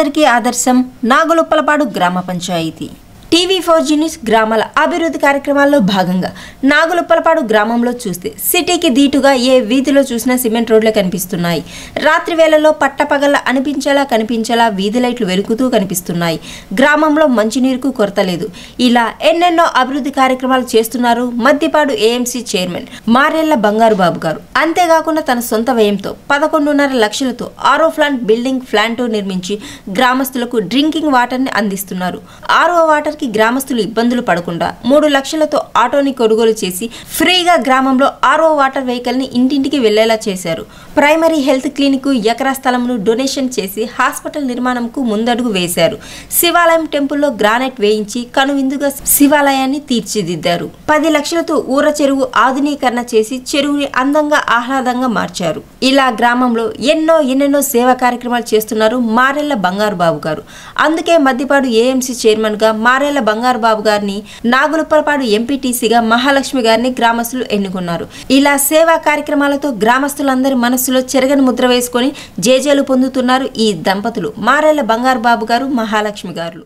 అందరికీ ఆదర్శం నాగులుప్పలపాడు గ్రామ panchayat TV four Zee news గ్రామాల అభివృద్ధి కార్యక్రమాల్లో భాగంగా నాగులుప్పలపాడు గ్రామంలో చూస్తే సిటీకి దీటుగా ఏ వీధిలో చూసినా సిమెంట్ రోడ్లే కనిపిస్తున్నాయి రాత్రి వేళల్లో పట్టపగల అనిపించేలా కనిపించేలా వీధి లైట్లు వెలుగుతూ కనిపిస్తున్నాయి గ్రామంలో మంచినీరుకు కొరత లేదు ఇలా ఎన్నెన్నో అభివృద్ధి కార్యక్రమాలు చేస్తున్నారు మద్దిపాడు ఏఎంసీ చైర్మన్ మారెళ్ల బంగారు బాబు గారు అంతేకాకుండా తన సొంత వ్యయంతో పదకొండున్నర లక్షలతో ఆరో ప్లాంట్ బిల్డింగ్ ప్లాంట్ నిర్మించి గ్రామస్తులకు డ్రింకింగ్ వాటర్ ని అందిస్తున్నారు ఆరో వాటర్ కి గ్రామస్తులు ఇబ్బందులు పడకుండా మూడు లక్షలతో ఆటోని కొనుగోలు చేసి ఫ్రీగా గ్రామంలో ఆరో వాటర్ వెహికల్ ని ఇంటింటికి వెళ్లేలా చేశారు ప్రైమరీ హెల్త్ క్లినిక్ ఎకరా స్థలంను డొనేషన్ చేసి హాస్పిటల్ నిర్మాణంకు ముందడుగు వేశారు శివాలయం టెంపుల్లో గ్రానైట్ వేయించి కనువిందుగా శివాలయాన్ని తీర్చిదిద్దారు పది లక్షలతో ఊర చెరువు ఆధునీకరణ చేసి చెరువుని అందంగా ఆహ్లాదంగా మార్చారు ఇలా గ్రామంలో ఎన్నో ఎన్నెన్నో సేవా కార్యక్రమాలు చేస్తున్నారు మారెళ్ల బంగారు బాబు గారు అందుకే మద్దిపాడు ఏఎంసీ చైర్మన్ గా మారెళ్ల బంగారు బాబు గారిని నాగులుప్పలపాడు ఎంపీటీసీగా మహాలక్ష్మి గారిని గ్రామస్తులు ఎన్నుకున్నారు ఇలా సేవా కార్యక్రమాలతో గ్రామస్తులందరి మనస్సులో చెరగని ముద్ర వేసుకొని జేజేలు పొందుతున్నారు ఈ దంపతులు మారెళ్ల బంగారు బాబు గారు మహాలక్ష్మి గారు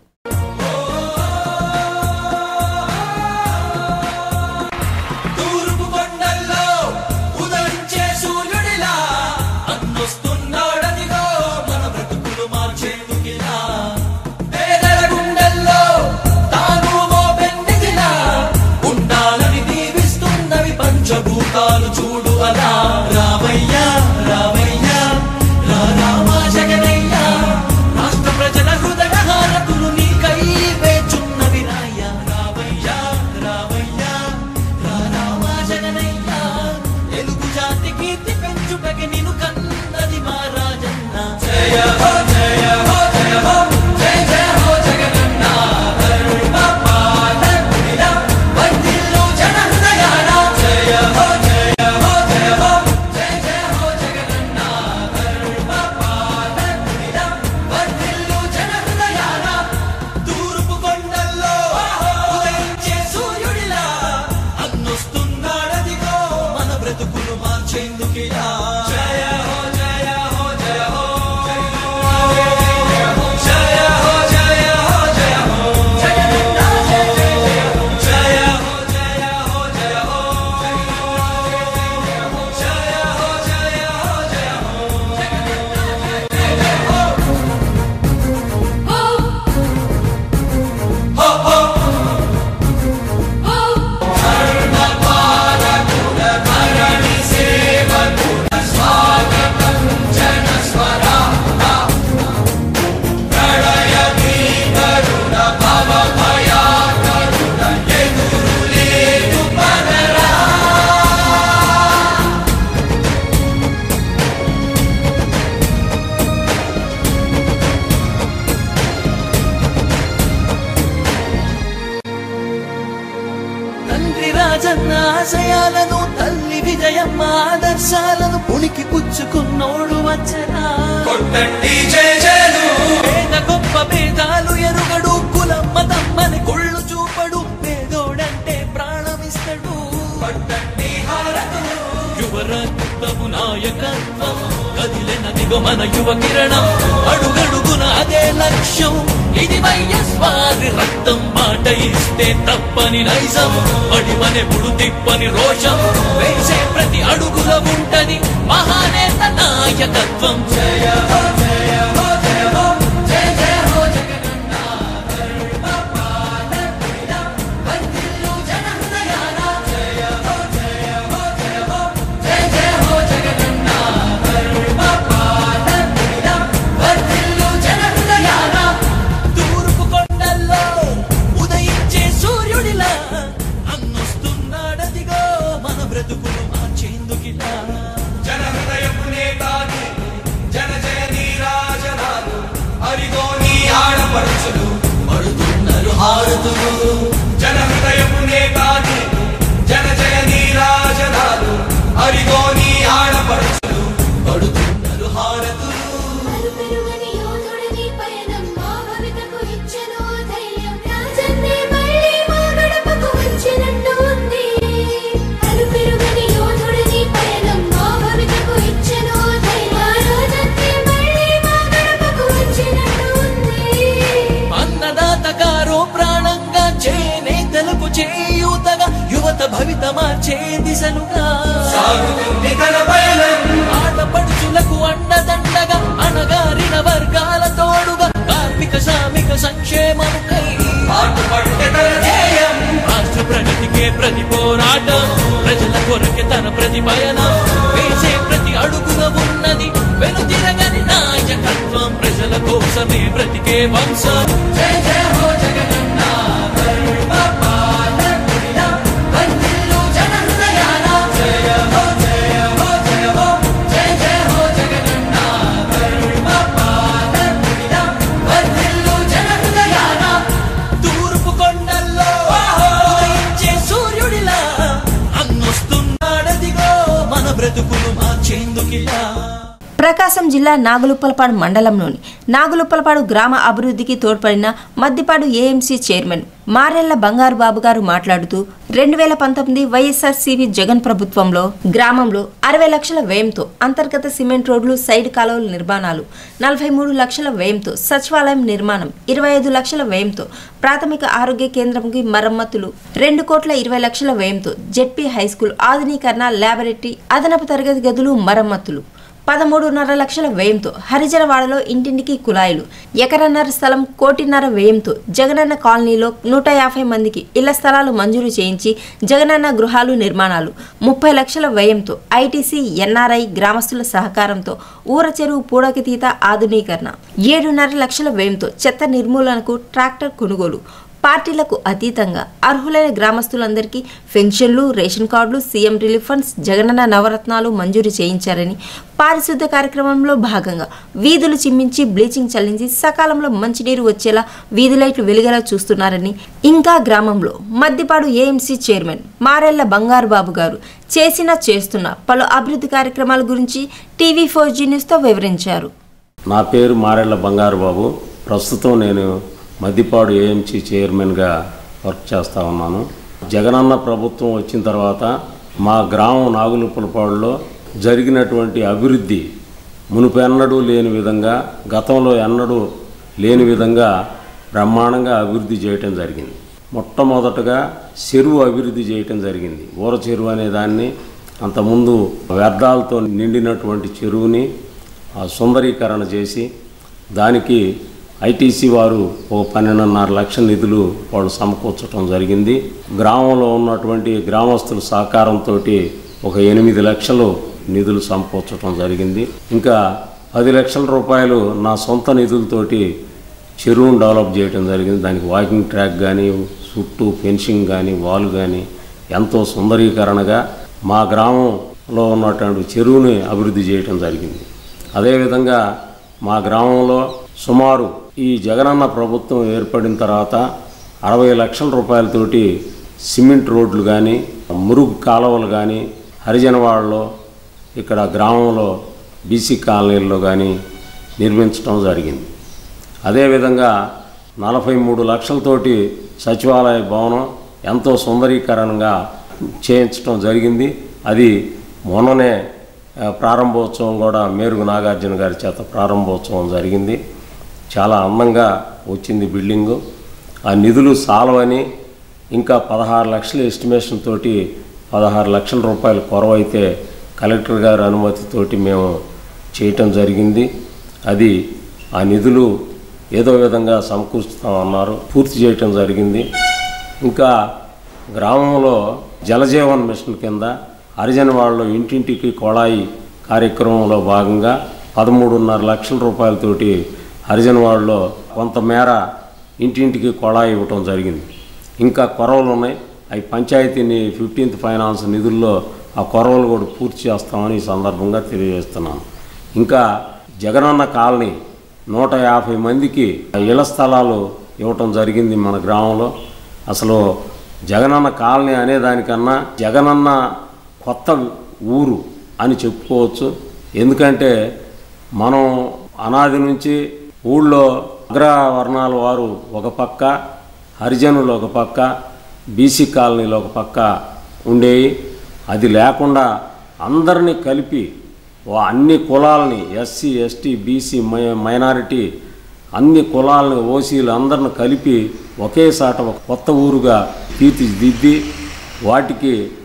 తూర్పు కొండల్లో ఉదయించే సూర్యుడిలా అన్నొస్తున్నాడదిగో మన బ్రతుకులు మార్చేందుకిలా పేదల గుండెల్లో తాను మోపెందిగిలా ఉండాలని దీవిస్తున్నవి పంచభూతాలు చూడు అలా రామయ్య రామయ్య రా రామ జగనయ్య రాష్ట్ర ప్రజల హృదయ హారతులు నీకై వేచున్నవి రాయ రామయ్య రామయ్య రా రామ జగనయ్య తెలుగు జాతి కీర్తి పెంచుటకి నిన్ను కన్నది మా రాజన్న జయ హో జయ హో జయ హో జయ జయ హో జగనన్న కరుణ పాలకుడిల వందిల్లు జన హృదయాల జయ హో జయ హో జయ హో జయ జయ హో జగనన్న కరుణ పాలకుడిల వందిల్లు జన హృదయాల తూర్పు కొండల్లో ఉదయించే సూర్యుడిలా అన్నొస్తున్నాడదిగో మన బ్రతుకులు మార్చేందుకిలా జయ హో జయ హో జయ హో జయ హో జయ హో జయ హో జగనన్న జయ జయ జయ హో జయ హో జయ హో జయ హో జయ హో జయ హో జయ హో హో హో తండ్రి రాజన్న ఆశయాలను తల్లి విజయమ్మ ఆదర్శాలను పుణికి పుచ్చుకున్నోడు వచ్చరా కొట్టండి జయజయలు పేద గొప్ప భేదాలు ఎరుగడు కులం మతమ్మని కుళ్ళు చూపడు పేదోడంటే ప్రాణమిస్తడు పట్టండి హారతులు యువరక్తము నాయకత్వం కదిలినదిగో మన యువ కిరణం అడుగడుగున అదే లక్ష్యం ఇది వైఎస్వారి రక్తం మాట ఇస్తే తప్పని నైజం అడిమనెప్పుడు తిప్పని రోషం వేసే ప్రతి అడుగుల ఉంటది మహానేత నాయకత్వం జయ హో జయ హో జయ హో జయ జయ హో జగనన్న కరుణ పాలకుడిల వందిల్లు జన హృదయాల జయ హో జయ హో జయ హో జయ జయ హో జగనన్న కరుణ పాలకుడిల వందిల్లు జన హృదయాల తూర్పు కొండల్లో ఉదయించే సూర్యుడిలా అన్నొస్తున్నాడదిగో మన బ్రతుకులు మార్చేందుకిలా జన హృదయపు నేతాలు జన జయ నీరాజనాలు అరిగో నీ ఆడపడుచులు పడుతున్నారు హారతులు జన హృదయపు నేతాలు జన జయ నీరాజనాలు అరిగో నీ ఆడపడుచులు పడుతున్నారు హారతులు అలుపెరుగని యోధుడిని పయనం మా భవితకు ఇచ్చెను ధైర్యం రాజన్నే మళ్ళీ మా గడపకు వచ్చినట్టు ఉంది అలుపెరుగని యోధుడిని పయనం మా భవితకు ఇచ్చెను ధైర్యం రాజన్నే మళ్ళీ మా గడపకు వచ్చినట్టు ఉంది మార్చే దిశలుగా సాగుతుంది తన పయనం ఆడపడుచులకు అండదండగా అణగారిన వర్గాల తోడుగా కార్మిక శ్రామిక సంక్షేమముకై పాటుపడితే తన ధ్యేయం రాష్ట్ర ప్రగతికే ప్రతి పోరాటం ప్రజల కొరకే తన ప్రతి పయనం వేసే ప్రతి అడుగున ఉన్నది వెనుతిరగని నాయకత్వం ప్రజల కోసమే బ్రతికే వంశం జై జయ హో జగనన్న కరుణ పాలకుడిన వందిల్లు జన హృదయాన జయ హో జయ హో జయ హో జయ జయ హో జగనన్న కరుణ పాలకుడిన వందిల్లు జన హృదయాన తూర్పు కొండల్లో ఉదయించే సూర్యుడిలా అన్నొస్తున్నాడదిగో మన బ్రతుకులు మార్చేందుకిలా ప్రకాశం జిల్లా నాగులుప్పలపాడు మండలంలోని నాగులుప్పలపాడు గ్రామ అభివృద్ధికి తోడ్పడిన మద్దిపాడు ఏఎంసీ చైర్మన్ మారెళ్ల బంగారు బాబు గారు మాట్లాడుతూ రెండు వేల పంతొమ్మిది వైఎస్ఆర్సీపీ జగన్ ప్రభుత్వంలో గ్రామంలో అరవై లక్షల వ్యయంతో అంతర్గత సిమెంట్ రోడ్లు సైడ్ కాలువల నిర్మాణాలు నలభై మూడు లక్షల వ్యయంతో సచివాలయం నిర్మాణం ఇరవై ఐదు లక్షల వ్యయంతో ప్రాథమిక ఆరోగ్య కేంద్రంకి మరమ్మతులు రెండు కోట్ల ఇరవై లక్షల వ్యయంతో జెడ్పీ హైస్కూల్ ఆధునీకరణ ల్యాబొరేటరీ అదనపు తరగతి గదులు మరమ్మతులు పదమూడున్నర లక్షల వ్యయంతో హరిజనవాడలో ఇంటింటికి కుళాయిలు ఎకరన్నర స్థలం కోటిన్నర వ్యయంతో జగనన్న కాలనీలో నూట యాభై మందికి ఇళ్ల స్థలాలు మంజూరు చేయించి జగనన్న గృహాలు నిర్మాణాలు ముప్పై లక్షల వ్యయంతో ఐటీసీ ఎన్ఆర్ఐ గ్రామస్తుల సహకారంతో ఊర చెరువు పూడకతీత ఆధునీకరణ ఏడున్నర లక్షల వ్యయంతో చెత్త నిర్మూలనకు ట్రాక్టర్ కొనుగోలు పార్టీలకు అతీతంగా అర్హులైన గ్రామస్తులందరికీ పెన్షన్లు రేషన్ కార్డులు CM relief funds Jagananna Navaratnalu మంజూరు చేయించారని పారిశుద్ధ కార్యక్రమంలో భాగంగా వీధులు చిమ్మించి బ్లీచింగ్ చల్లించి సకాలంలో మంచినీరు వచ్చేలా వీధి లైట్లు వెలిగేలా చూస్తున్నారని ఇంకా గ్రామంలో మద్దిపాడు ఏఎంసీ చైర్మన్ మారెళ్ల బంగారు బాబు గారు చేసిన చేస్తున్న పలు అభివృద్ధి కార్యక్రమాల గురించి టీవీ ఫోర్ జీ న్యూస్తో వివరించారు నా పేరు మారెళ్ళ బంగారు బాబు ప్రస్తుతం నేను మద్దిపాడు ఏఎంసీ చైర్మన్గా వర్క్ చేస్తూ ఉన్నాను జగనన్న ప్రభుత్వం వచ్చిన తర్వాత మా గ్రామం నాగులుప్పలపాడులో జరిగినటువంటి అభివృద్ధి మునుపెన్నడూ లేని విధంగా గతంలో ఎన్నడూ లేని విధంగా బ్రహ్మాండంగా అభివృద్ధి చేయటం జరిగింది మొట్టమొదటగా చెరువు అభివృద్ధి చేయటం జరిగింది ఊర చెరువు అనే దాన్ని అంతకుముందు వ్యర్థాలతో నిండినటువంటి చెరువుని ఆ సుందరీకరణ చేసి దానికి ఐటీసీ వారు ఓ పన్నెండున్నర లక్షల నిధులు వాళ్ళు సమకూర్చడం జరిగింది గ్రామంలో ఉన్నటువంటి గ్రామస్తుల సహకారంతో ఒక ఎనిమిది లక్షలు నిధులు సమకూర్చడం జరిగింది ఇంకా పది లక్షల రూపాయలు నా సొంత నిధులతోటి చెరువును డెవలప్ చేయడం జరిగింది దానికి వాకింగ్ ట్రాక్ కానీ చుట్టూ ఫెన్సింగ్ కానీ వాల్ కానీ ఎంతో సుందరీకరణగా మా గ్రామంలో ఉన్నటువంటి చెరువుని అభివృద్ధి చేయడం జరిగింది అదేవిధంగా మా గ్రామంలో సుమారు ఈ జగనన్న ప్రభుత్వం ఏర్పడిన తర్వాత అరవై లక్షల రూపాయలతోటి సిమెంట్ రోడ్లు కానీ మురుగు కాలువలు కానీ హరిజనవాడలో ఇక్కడ గ్రామంలో బీసీ కాలనీల్లో కానీ నిర్మించడం జరిగింది అదేవిధంగా నలభై మూడు లక్షలతోటి సచివాలయ భవనం ఎంతో సుందరీకరణగా చేయించడం జరిగింది అది మొన్ననే ఆ, ప్రారంభోత్సవం కూడా మేరుగు నాగార్జున గారి చేత ప్రారంభోత్సవం జరిగింది చాలా అందంగా వచ్చింది బిల్డింగు ఆ నిధులు సాలవని ఇంకా పదహారు లక్షల ఎస్టిమేషన్ తోటి పదహారు లక్షల రూపాయలు కొరవైతే కలెక్టర్ గారి అనుమతితోటి మేము చేయటం జరిగింది అది ఆ నిధులు ఏదో విధంగా సమకూర్చుతామన్నారు పూర్తి చేయటం జరిగింది ఇంకా గ్రామంలో జలజీవన్ మిషన్ కింద హరిజనవాడలో ఇంటింటికి కొళాయి కార్యక్రమంలో భాగంగా పదమూడున్నర లక్షల రూపాయలతోటి హరిజనవాడలో కొంతమేర ఇంటింటికి కొళాయి ఇవ్వటం జరిగింది ఇంకా కొరవలు ఉన్నాయి అవి పంచాయతీని ఫిఫ్టీన్త్ ఫైనాన్స్ నిధుల్లో ఆ కొరవలు కూడా పూర్తి చేస్తామని ఈ సందర్భంగా తెలియజేస్తున్నాను ఇంకా జగనన్న కాలనీ నూట యాభై మందికి ఇళ్ల స్థలాలు ఇవ్వటం జరిగింది మన గ్రామంలో అసలు జగనన్న కాలనీ అనేదానికన్నా జగనన్న కొత్త ఊరు అని చెప్పుకోవచ్చు ఎందుకంటే మనం అనాది నుంచి ఊళ్ళో అగ్రవర్ణాల వారు ఒక పక్క హరిజనులు ఒక పక్క బీసీ కాలనీలో ఒక పక్క ఉండేవి అది లేకుండా అందరినీ కలిపి ఓ అన్ని కులాలని ఎస్సీ ఎస్టీ బీసీ మై మైనారిటీ అన్ని కులాలని ఓసీలు అందరిని కలిపి ఒకేసాట ఒక కొత్త ఊరుగా తీర్చిదిద్ది వాటికి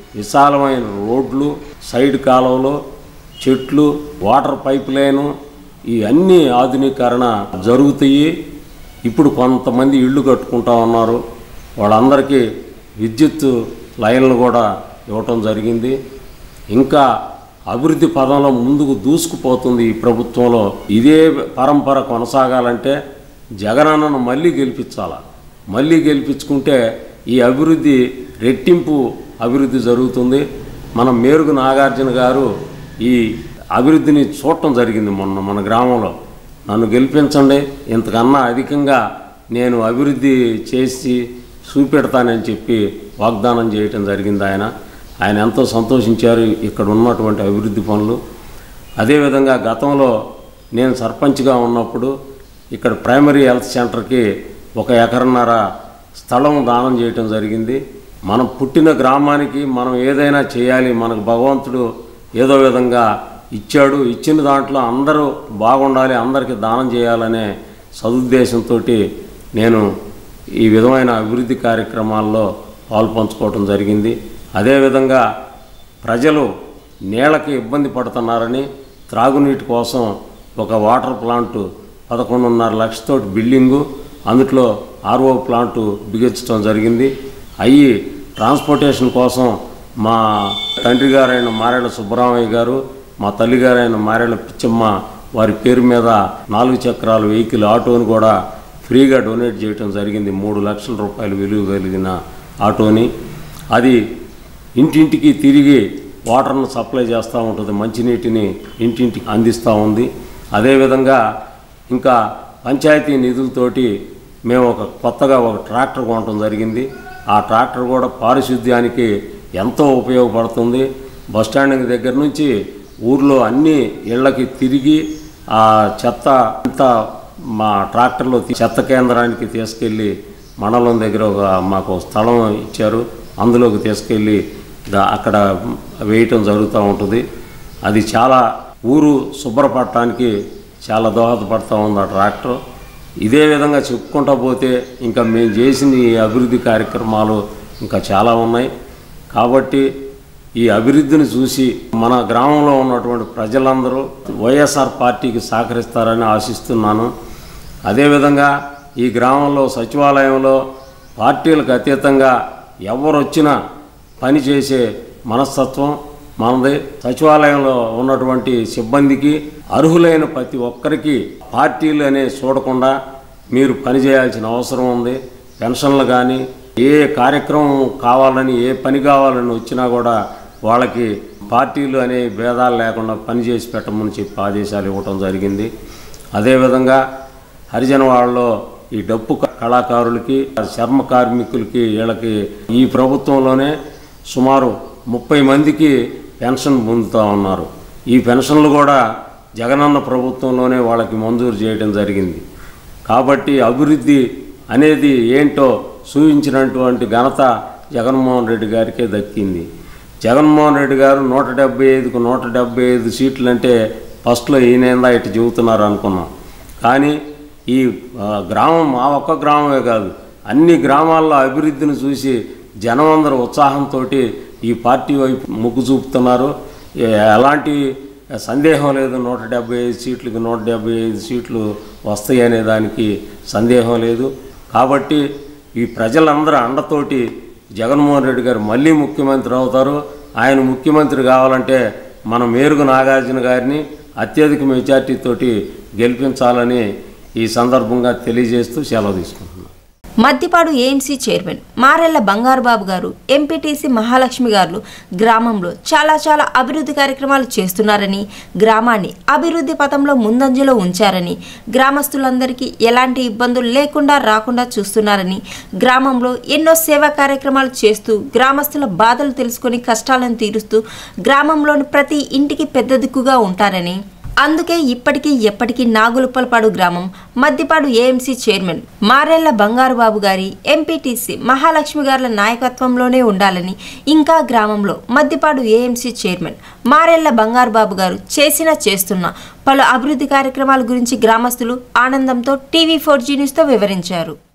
విశాలమైన రోడ్లు సైడ్ కాలువలు చెట్లు వాటర్ పైప్ లైను ఇవన్నీ ఆధునీకరణ జరుగుతాయి ఇప్పుడు కొంతమంది ఇళ్ళు కట్టుకుంటా ఉన్నారు వాళ్ళందరికీ విద్యుత్ లైన్లు కూడా ఇవ్వటం జరిగింది ఇంకా అభివృద్ధి పదంలో ముందుకు దూసుకుపోతుంది ఈ ప్రభుత్వంలో ఇదే పరంపర కొనసాగాలంటే జగనన్నను మళ్ళీ గెలిపించాల మళ్ళీ గెలిపించుకుంటే ఈ అభివృద్ధి రెట్టింపు అభివృద్ధి జరుగుతుంది మన మేరుగు నాగార్జున గారు ఈ అభివృద్ధిని చూడటం జరిగింది మొన్న మన గ్రామంలో నన్ను గెలిపించండి ఇంతకన్నా అధికంగా నేను అభివృద్ధి చేసి చూపెడతానని చెప్పి వాగ్దానం చేయటం జరిగింది ఆయన ఆయన ఎంతో సంతోషించారు ఇక్కడ ఉన్నటువంటి అభివృద్ధి పనులు అదేవిధంగా గతంలో నేను సర్పంచ్గా ఉన్నప్పుడు ఇక్కడ ప్రైమరీ హెల్త్ సెంటర్కి ఒక ఎకరన్నర స్థలం దానం చేయటం జరిగింది మనం పుట్టిన గ్రామానికి మనం ఏదైనా చేయాలి మనకు భగవంతుడు ఏదో విధంగా ఇచ్చాడు ఇచ్చిన దాంట్లో అందరూ బాగుండాలి అందరికీ దానం చేయాలనే సదుద్దేశంతో నేను ఈ విధమైన అభివృద్ధి కార్యక్రమాల్లో పాల్పంచుకోవటం జరిగింది అదేవిధంగా ప్రజలు నీళ్ళకి ఇబ్బంది పడుతున్నారని త్రాగునీటి కోసం ఒక వాటర్ ప్లాంట్ పదకొండున్నర లక్షతోటి బిల్డింగు అందులో ఆర్ఓ ప్లాంట్ బిగించడం జరిగింది అయ్యి ట్రాన్స్పోర్టేషన్ కోసం మా తండ్రి గారైన మారేళ్ళ సుబ్బరామయ్య గారు మా తల్లిగారైన మారేళ్ళ పిచ్చమ్మ వారి పేరు మీద నాలుగు చక్రాల వెహికల్ ఆటోని కూడా ఫ్రీగా డొనేట్ చేయడం జరిగింది మూడు లక్షల రూపాయలు విలువ కలిగిన ఆటోని అది ఇంటింటికి తిరిగి వాటర్ను సప్లై చేస్తూ ఉంటుంది మంచినీటిని ఇంటింటికి అందిస్తూ ఉంది అదేవిధంగా ఇంకా పంచాయతీ నిధులతోటి మేము ఒక కొత్తగా ఒక ట్రాక్టర్ కొనడం జరిగింది ఆ ట్రాక్టర్ కూడా పారిశుద్ధ్యానికి ఎంతో ఉపయోగపడుతుంది బస్ స్టాండ్ దగ్గర నుంచి ఊర్లో అన్ని ఇళ్ళకి తిరిగి ఆ చెత్త అంతా మా ట్రాక్టర్లో తీ- చెత్త కేంద్రానికి తీసుకెళ్ళి మండలం దగ్గర ఒక మాకు స్థలం ఇచ్చారు అందులోకి తీసుకెళ్ళి దా- అక్కడ వేయటం జరుగుతూ ఉంటుంది అది చాలా ఊరు శుభ్రపడటానికి చాలా దోహదపడుతూ ఉంది ఆ ట్రాక్టర్ ఇదే విధంగా చెప్పుకుంటా పోతే ఇంకా మేము చేసిన ఈ అభివృద్ధి కార్యక్రమాలు ఇంకా చాలా ఉన్నాయి కాబట్టి ఈ అభివృద్ధిని చూసి మన గ్రామంలో ఉన్నటువంటి ప్రజలందరూ వైఎస్ఆర్ పార్టీకి సహకరిస్తారని ఆశిస్తున్నాను అదేవిధంగా ఈ గ్రామంలో సచివాలయంలో పార్టీలకు అతీతంగా ఎవరు వచ్చినా పని చేసే మనస్తత్వం మనది సచివాలయంలో ఉన్నటువంటి సిబ్బందికి అర్హులైన ప్రతి ఒక్కరికి పార్టీలు అనే చూడకుండా మీరు పనిచేయాల్సిన అవసరం ఉంది పెన్షన్లు కానీ ఏ కార్యక్రమం కావాలని ఏ పని కావాలని వచ్చినా కూడా వాళ్ళకి పార్టీలు అనే భేదాలు లేకుండా పనిచేసి పెట్టమని చెప్పి ఆదేశాలు ఇవ్వటం జరిగింది అదేవిధంగా హరిజన వాళ్ళలో ఈ డప్పు క- కళాకారులకి చర్మ కార్మికులకి వీళ్ళకి ఈ ప్రభుత్వంలోనే సుమారు ముప్పై మందికి పెన్షన్ పొందుతూ ఉన్నారు ఈ పెన్షన్లు కూడా జగనన్న ప్రభుత్వంలోనే వాళ్ళకి మంజూరు చేయడం జరిగింది కాబట్టి అభివృద్ధి అనేది ఏంటో చూపించినటువంటి ఘనత జగన్మోహన్ రెడ్డి గారికే దక్కింది జగన్మోహన్ రెడ్డి గారు నూట డెబ్బై ఐదుకు నూట డెబ్బై ఐదు సీట్లు అంటే ఫస్ట్లో ఈయనేందా ఇటు చెబుతున్నారు అనుకున్నాం కానీ ఈ ఆ, గ్రామం మా ఒక్క గ్రామమే కాదు అన్ని గ్రామాల్లో అభివృద్ధిని చూసి జనం అందరూ ఉత్సాహంతో ఈ పార్టీ వైపు మొగ్గు చూపుతున్నారు ఏ- ఎలాంటి సందేహం లేదు నూట డెబ్బై ఐదు సీట్లకు నూట డెబ్బై ఐదు సీట్లు వస్తాయి అనే దానికి సందేహం లేదు కాబట్టి ఈ ప్రజలందరూ అండతోటి జగన్మోహన్ రెడ్డి గారు మళ్ళీ ముఖ్యమంత్రి అవుతారు ఆయన ముఖ్యమంత్రి కావాలంటే మన మేరుగు నాగార్జున గారిని అత్యధిక మెజార్టీతోటి గెలిపించాలని ఈ సందర్భంగా తెలియజేస్తూ సెలవు తీసుకుంటున్నాను Maddipadu AMC chairman Marella Bangarubabu garu MPTC Mahalakshmi గారు గ్రామంలో చాలా చాలా అభివృద్ధి కార్యక్రమాలు చేస్తున్నారని గ్రామాన్ని అభివృద్ధి పథంలో ముందంజలో ఉంచారని గ్రామస్తులందరికీ ఎలాంటి ఇబ్బందులు లేకుండా రాకుండా చూస్తున్నారని గ్రామంలో ఎన్నో సేవా కార్యక్రమాలు చేస్తూ గ్రామస్తుల బాధలు తెలుసుకొని కష్టాలను తీరుస్తూ గ్రామంలోని ప్రతి ఇంటికి పెద్ద దిక్కుగా ఉంటారని అందుకే ఇప్పటికీ ఎప్పటికీ నాగులుప్పలపాడు గ్రామం మద్దిపాడు ఏఎంసీ చైర్మన్ మారెళ్ల బంగారుబాబు గారి ఎంపీటీసీ మహాలక్ష్మి గారుల నాయకత్వంలోనే ఉండాలని ఇంకా గ్రామంలో మద్దిపాడు ఏఎంసీ చైర్మన్ మారెళ్ల బంగారుబాబు గారు చేసిన చేస్తున్న పలు అభివృద్ధి కార్యక్రమాల గురించి గ్రామస్తులు ఆనందంతో టీవీ ఫోర్ జీ న్యూస్తో వివరించారు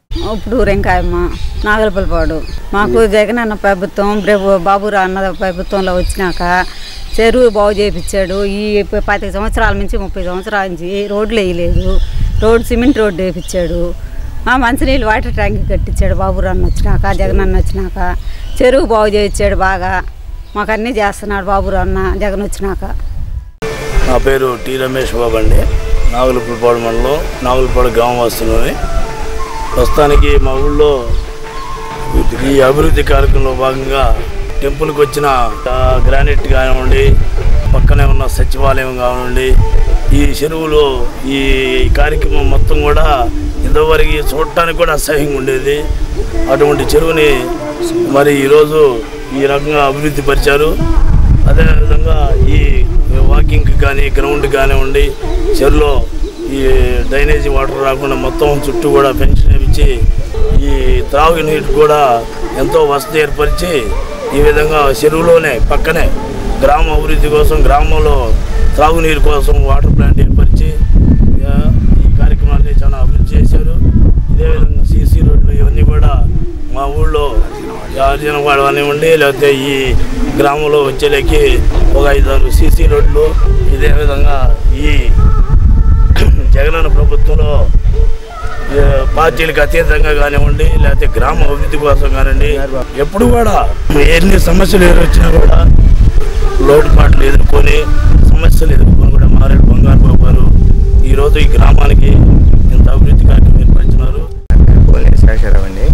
ఇప్పుడు వెంకాయమ్మ నాగలపల్లిపాడు మాకు జగన్ అన్న ప్రభుత్వం బ్రె- బాబురా అన్న ప్రభుత్వంలో వచ్చినాక చెరువు బాగు చేయించాడు ఈ పాతిక సంవత్సరాల నుంచి ముప్పై సంవత్సరాల నుంచి రోడ్లు వేయలేదు రోడ్ సిమెంట్ రోడ్డు వేయించాడు ఆ మంచినీళ్ళు వాటర్ ట్యాంక్ కట్టించాడు బాబురా అన్న వచ్చినాక జగన్ అన్న వచ్చినాక చెరువు బాగు చేయించాడు బాగా మాకు అన్నీ చేస్తున్నాడు బాబురా అన్న జగన్ వచ్చినాక నా పేరు టి రమేష్ బాబు అండి నాగులపులపాడు మండలం నాగులపాడు గ్రామం వస్తున్నాను ప్రస్తుతానికి మా ఊళ్ళో ఈ అభివృద్ధి కార్యక్రమంలో భాగంగా టెంపుల్కి వచ్చిన ఆ, గ్రానైట్ కానివ్వండి పక్కనే ఉన్న సచివాలయం కానివ్వండి ఈ చెరువులో ఈ కార్యక్రమం మొత్తం కూడా ఇంతవరకు చూడటానికి కూడా అసహ్యంగా ఉండేది అటువంటి చెరువుని మరి ఈరోజు ఈ రకంగా అభివృద్ధి పరిచారు అదేవిధంగా ఈ వాకింగ్ కానీ గ్రౌండ్ కానివ్వండి చెరువులో ఈ డ్రైనేజీ వాటర్ రాకుండా మొత్తం చుట్టూ కూడా పెన్షన్ ఇచ్చి ఈ త్రాగునీరు కూడా ఎంతో వసతి ఏర్పరిచి ఈ విధంగా చెరువులోనే పక్కనే గ్రామ అభివృద్ధి కోసం గ్రామంలో త్రాగునీరు కోసం వాటర్ ప్లాంట్ ఏర్పరిచి ఆ, ఈ కార్యక్రమాన్ని చాలా అభివృద్ధి చేశారు ఇదే విధంగా సీసీ రోడ్లు ఇవన్నీ కూడా మా ఊళ్ళో అర్జునవాడ కానివ్వండి లేకపోతే ఈ గ్రామంలో వచ్చేలేకి ఒక ఐదారు సీసీ రోడ్లు ఇదే విధంగా ఈ జగనన్న ప్రభుత్వంలో ఏ, పార్టీలకు అతీతంగా కానివ్వండి లేకపోతే గ్రామ అభివృద్ధి కోసం కానివ్వండి ఎప్పుడు కూడా ఎన్ని సమస్యలు ఎదురొచ్చినా కూడా లోటుపాట్లు ఎదుర్కొని సమస్యలు ఎదుర్కొని కూడా మారేడు బంగారు బాబు గారు ఈరోజు ఈ గ్రామానికి ఇంత అభివృద్ధి కార్యక్రమం ఏర్పరిచినారు పోలే శేషరావు అండి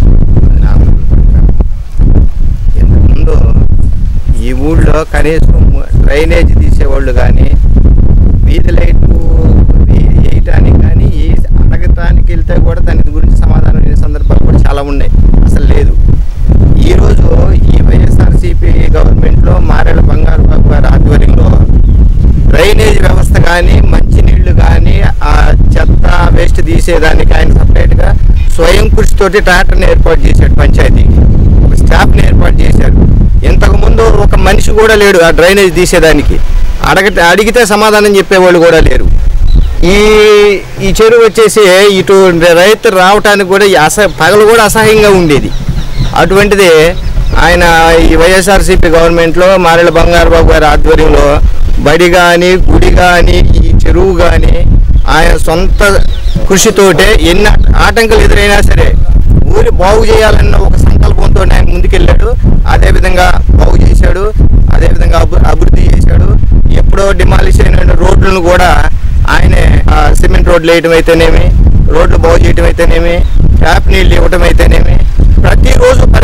ఇంతకుముందు ఈ ఊళ్ళో కనీసం డ్రైనేజ్ తీసేవాళ్ళు కానీ వీధి లైట్లు వే- వేయటానికి కానీ ఏ అడగటానికి వెళ్తే కూడా దాని గురించి సమాధానం లేని సందర్భాలు కూడా చాలా ఉన్నాయి అసలు లేదు ఈరోజు ఈ వైఎస్ఆర్సీపీ గవర్నమెంట్లో మారేళ్ళ బంగారు బాబు గారి ఆధ్వర్యంలో డ్రైనేజ్ వ్యవస్థ కానీ మంచినీళ్లు కానీ ఆ చెత్త వేస్ట్ తీసేదానికి ఆయన సపరేట్గా స్వయం కృషితోటి ట్రాక్టర్ని ఏర్పాటు చేశాడు పంచాయతీకి ఒక స్టాఫ్ని ఏర్పాటు చేశారు ఇంతకుముందు ఒక మనిషి కూడా లేడు ఆ డ్రైనేజ్ తీసేదానికి అడగ అడిగితే సమాధానం చెప్పేవాళ్ళు కూడా లేరు ఈ ఈ చెరువు వచ్చేసి ఇటు రైతు రావటానికి కూడా ఈ అస పగలు కూడా అసహ్యంగా ఉండేది అటువంటిది ఆయన ఈ వైఎస్ఆర్సీపీ గవర్నమెంట్లో మారెల బంగారు బాబు గారి ఆధ్వర్యంలో బడి కానీ గుడి కానీ ఈ చెరువు కానీ ఆయన సొంత కృషితోటే ఎన్ని ఆటంకాలు ఎదురైనా సరే ఊరి బాగు చేయాలన్న ఒక సంకల్పంతో ఆయన ముందుకెళ్ళాడు అదేవిధంగా బాగు చేశాడు అదేవిధంగా అభి అభివృద్ధి చేశాడు ఎప్పుడో డిమాలిష్ అయిన రోడ్లను కూడా ఆయనే ఆ, సిమెంట్ రోడ్లు వేయటం అయితేనేమి రోడ్లు బాగు చేయటం అయితేనేమి ట్యాప్ నీళ్ళు ఇవ్వటం అయితేనేమి ప్రతిరోజు